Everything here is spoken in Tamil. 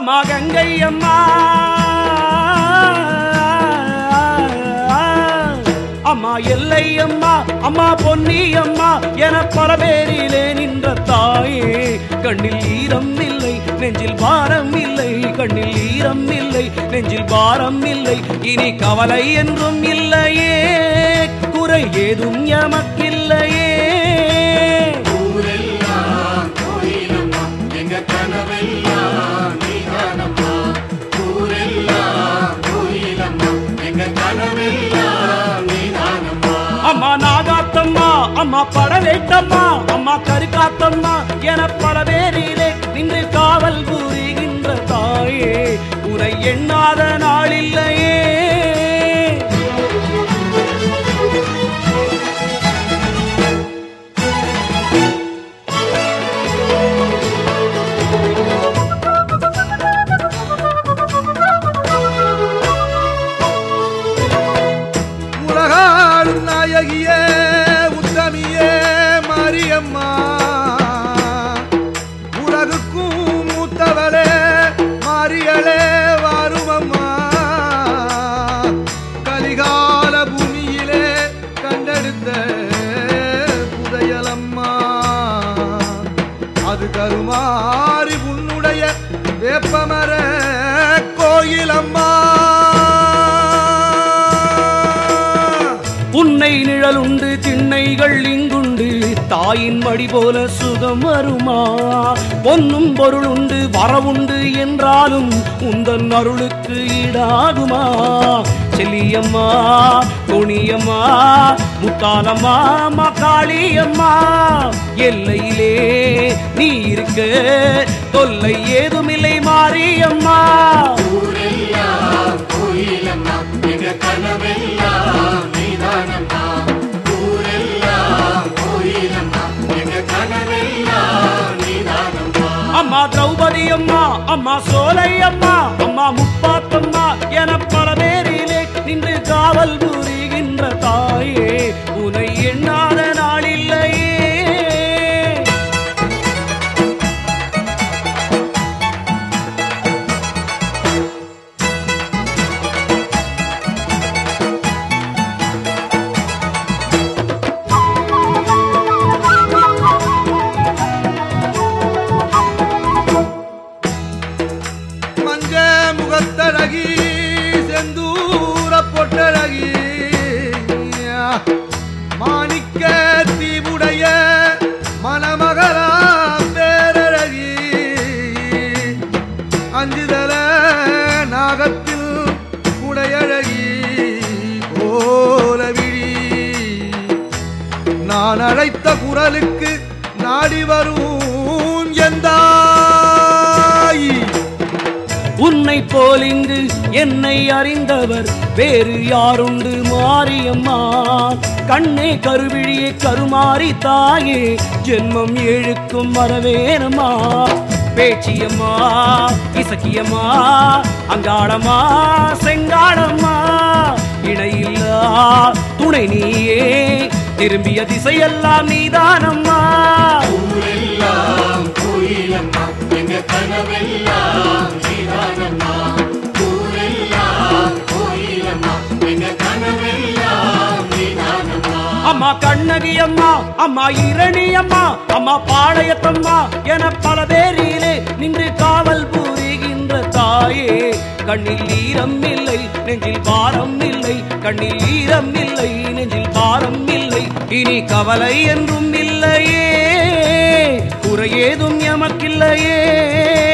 அம்மா கங்கை அம்மா அம்மா எல்லை அம்மா அம்மா பொன்னி அம்மா என பல பேரிலே நின்ற தாயே கண்ணில் ஈரம் இல்லை நெஞ்சில் பாரம் இல்லை கண்ணில் ஈரம் இல்லை நெஞ்சில் பாரம் இல்லை இனி கவலை என்றும் இல்லையே குறை ஏதும் எமக்கில்லையே ஊரெல்லாம் கோயிலம்மா எங்க கனவெல்லாம் நீதானம்மா ஊரெல்லாம் கோயிலம்மா எங்க கனவெல்லாம் நீதானம்மா அம்மா நாகாத்தம்மா அம்மா படவேட்டம்மா அம்மா கருக்காத்தம்மா என பல பேரிலே நின்று காவல் புரிகின்ற தாயே உரை எண்ணாத நாளில்லையே உலகாளும் நாயகியே உத்தமியே மாரியம்மா உலகுக்கும் மூத்தவளே மாரியளே வாருமம்மா கலிகால பூமியிலே கண்டெடுத்த புதையலம்மா அது கருமாறி உன்னுடைய வேப்பமர கோயிலம்மா புன்னை நிழலுண்டு திண்ணைகள் இங்குண்டு தாயின் மடி போல சுகம் வருமா பொன்னும் பொருளுண்டு வரவுண்டு என்றாலும் உந்தன் அருளுக்கு ஈடாகுமா செல்லியம்மா துணியம்மா முத்தாலம்மா அம்மா காளியம்மா எல்லையிலே நீ இருக்க தொல்லை ஏதுமில்லை மாரியம்மா ஊரெல்லாம் கோயிலம்மா எங்க கனவெல்லாம் நீதானம்மா ஊரெல்லாம் கோயிலம்மா எங்க கனவெல்லாம் நீதானம்மா அம்மா திரௌபதி அம்மா அம்மா சோலை அம்மா அம்மா முப்பாத்தம்மா என பல பேரிலே நின்று காவல் புரிகின்ற தாயே உனை எண்ணாத நாளில்லையே மஞ்ச முகத்தழகி செந்தூர பொட்டழகி மாணிக்க தீவுடைய மணமகளா பேரழகி அஞ்சுதல நாகத்தில் குடையழகி கோலவிழி நான் அழைத்த குரலுக்கு நாடி வரும் எந்தாய் உன்னை போல் இங்கு என்னை அறிந்தவர் வேறு யாருண்டு மாரியம்மா கண்ணே கருவிழியே கருமாரி தாயே ஜென்மம் ஏழுக்கும் வரவேணுமா பேச்சியம்மா இசக்கியம்மா அங்காளம்மா செங்காளம்மா இணையில்லா துணை நீயே திரும்பிய திசையெல்லாம் நீதானம்மா ஊரெல்லாம் கோயிலம்மா எங்க கனவெல்லாம் நீதானம்மா ஊரெல்லாம் கோயிலம்மா எங்க கனவெல்லாம் நீதானம்மா அம்மா கண்ணகி அம்மா அம்மா இரணி அம்மா அம்மா பாளையத்தம்மா என பல பேரிலே நின்று காவல் புரிகின்ற தாயே கண்ணில் ஈரம் இல்லை நெஞ்சில் பாரம் இல்லை கண்ணில் ஈரம் இல்லை நெஞ்சில் பாரம் இல்லை இனி கவலை என்றும் இல்லையே குறை ஏதும் எமக்கில்லையே